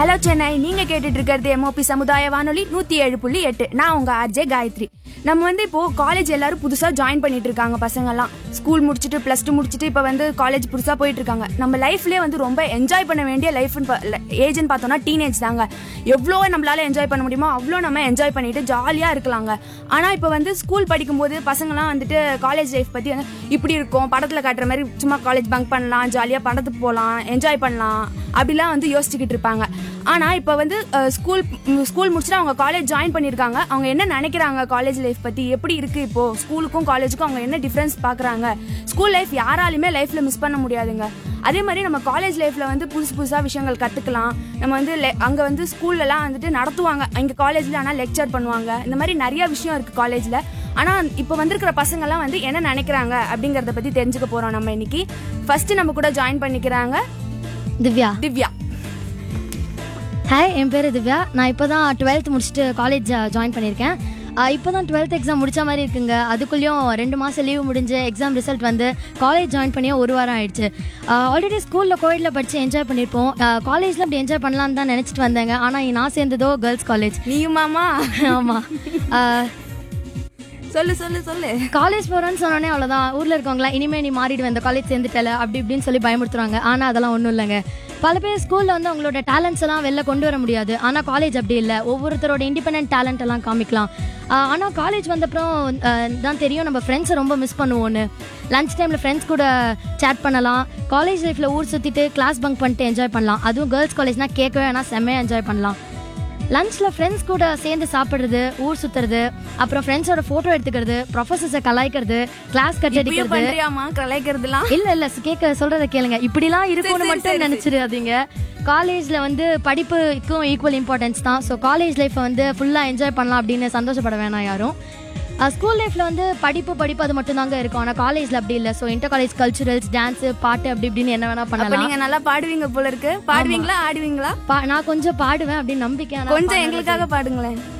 hello Chennai நீங்க கேட்டுட்டு இருக்கிறது எம்ஓபி சமுதாய வானொலி நூத்தி ஏழு புள்ளி எட்டு நான் உங்க ஆர்ஜே காயத்ரி நம்ம வந்து இப்போ காலேஜ் எல்லாரும் புதுசா ஜாயின் பண்ணிட்டு இருக்காங்க பசங்கெல்லாம் ஸ்கூல் முடிச்சுட்டு பிளஸ் டூ முடிச்சுட்டு இப்போ வந்து காலேஜ் புதுசா போயிட்டு இருக்காங்க நம்ம லைஃப்லயே வந்து ரொம்ப என்ஜாய் பண்ண வேண்டிய லைஃப் ஏஜ்னு பார்த்தோம்னா டீனேஜ் தாங்க எவ்வளோ நம்மளால என்ஜாய் பண்ண முடியுமோ அவ்வளோ நம்ம என்ஜாய் பண்ணிட்டு ஜாலியா இருக்கலாங்க ஆனா இப்போ வந்து ஸ்கூல் படிக்கும்போது பசங்கலாம் வந்துட்டு காலேஜ் லைஃப் பத்தி வந்து இப்படி இருக்கும் படத்துல காட்டுற மாதிரி சும்மா காலேஜ் பங்க் பண்ணலாம் ஜாலியா படத்துக்கு போகலாம் என்ஜாய் பண்ணலாம் அப்படிலாம் வந்து யோசிச்சுக்கிட்டு இருப்பாங்க ஆனா இப்போ வந்து ஸ்கூல் ஸ்கூல் முடிச்சுட்டு அவங்க காலேஜ் ஜாயின் பண்ணியிருக்காங்க அவங்க என்ன நினைக்கிறாங்க காலேஜ் லைஃப் பத்தி எப்படி இருக்கு இப்போ ஸ்கூலுக்கும் காலேஜுக்கும் அவங்க என்ன டிஃப்ரென்ஸ் பாக்குறாங்க ஸ்கூல் லைஃப் யாராலுமே லைஃப்ல மிஸ் பண்ண முடியாதுங்க அதே மாதிரி நம்ம காலேஜ் லைஃப்ல வந்து புதுசு புதுசா விஷயங்கள் கத்துக்கலாம் நம்ம வந்து le- அங்க வந்து ஸ்கூல்லலாம் வந்துட்டு நடத்துவாங்க இங்க காலேஜ்ல ஆனா லெக்சர் பண்ணுவாங்க இந்த மாதிரி நிறைய விஷயம் இருக்கு காலேஜ்ல ஆனா இப்போ வந்திருக்கிற பசங்கெல்லாம் வந்து என்ன நினைக்கிறாங்க அப்படிங்கறத பத்தி தெரிஞ்சுக்க போறோம் நம்ம இன்னைக்கு ஃபர்ஸ்ட் நம்ம கூட ஜாயின் பண்ணிக்கிறாங்க திவ்யா திவ்யா ஹாய் என் பேர் திவ்யா நான் இப்போ தான் டுவெல்த் முடிச்சுட்டு காலேஜ் ஜாயின் பண்ணியிருக்கேன் இப்போ தான் டுவெல்த் எக்ஸாம் முடிச்ச மாதிரி இருக்குங்க அதுக்குள்ளேயும் ரெண்டு மாதம் லீவ் முடிஞ்சு எக்ஸாம் ரிசல்ட் வந்து காலேஜ் ஜாயின் பண்ணியே ஒரு வாரம் ஆயிடுச்சு ஆல்ரெடி ஸ்கூலில் கோயிலில் படித்து என்ஜாய் பண்ணியிருப்போம் காலேஜில் அப்படி என்ஜாய் பண்ணலான்னு தான் நினச்சிட்டு வந்தேங்க ஆனால் நான் சேர்ந்ததோ கேர்ள்ஸ் காலேஜ் நீயும் மாமா ஆமாம் சொல்லு சொல்லு சொல்லு காலேஜ் போகிறேன்னு சொன்னோன்னே அவ்வளோதான் ஊரில் இருக்கவங்களாம் இனிமேல் நீ மாறிடுவேன் இந்த காலேஜ் சேர்ந்துட்டல அப்படி இப்படின்னு சொல்லி பயமுறுத்துறாங்க ஆனால் அதெல்லாம் ஒன்றும் இல்லைங்க பல பேர் ஸ்கூலில் வந்து அவங்களோட டேலண்ட்ஸ் எல்லாம் வெளில கொண்டு வர முடியாது ஆனால் காலேஜ் அப்படி இல்லை ஒவ்வொருத்தரோட இண்டிபெண்ட் டேலண்ட் எல்லாம் காமிக்கலாம் ஆனால் காலேஜ் வந்தப்புறம் ஆஹ், தான் தெரியும் நம்ம ஃப்ரெண்ட்ஸை ரொம்ப மிஸ் பண்ணுவோன்னு லஞ்ச் டைமில் ஃப்ரெண்ட்ஸ் கூட சேட் பண்ணலாம் காலேஜ் லைஃப்பில் ஊர் சுற்றிட்டு கிளாஸ் பங்க் பண்ணிட்டு என்ஜாய் பண்ணலாம் அதுவும் கேர்ள்ஸ் காலேஜ்னால் கேட்கவே வேணால் செம்மையாக என்ஜாய் பண்ணலாம் லஞ்சில் ஃப்ரெண்ட்ஸ் கூட சேர்ந்து சாப்பிட்றது ஊர் சுற்றுறது அப்புறம் ஃப்ரெண்ட்ஸோட ஃபோட்டோ எடுத்துக்கிறது ப்ரொஃபஸர்ஸை கலாய்க்கிறது கிளாஸ் கட் இப்பயும் அடிக்கிறது பண்றியாமா கலாய்க்கிறதுலாம் இல்ல இல்ல கேட்க சொல்றத கேளுங்க இப்படிலாம் இருக்கும்னு சரி, மட்டும் சரி, நினைச்சிடாதீங்க காலேஜ்ல வந்து படிப்புக்கும் ஈக்குவல் இம்பார்ட்டன்ஸ் தான் ஸோ காலேஜ் லைஃப்பை வந்து ஃபுல்லா என்ஜாய் பண்ணலாம் அப்படின்னு சந்தோஷப்பட வேணாம் யாரும் ஸ்கூல் லைஃப்ல வந்து படிப்பு படிப்பு அது மட்டும் தாங்க இருக்கும் ஆனா காலேஜ்ல அப்படி இல்லை so inter college culturals dance பாட்டு அப்படி இப்படின்னு என்ன வேணா அப்ப பண்ணலாம் நீங்க நல்லா பாடுவீங்க போல இருக்கு பாடுவீங்களா ஆடுவீங்களா பா- நான் கொஞ்சம் பாடுவேன் அப்படின்னு நம்பிக்கை ஆனா கொஞ்சம் பாடுறது எங்களுக்காக பாடுங்களேன்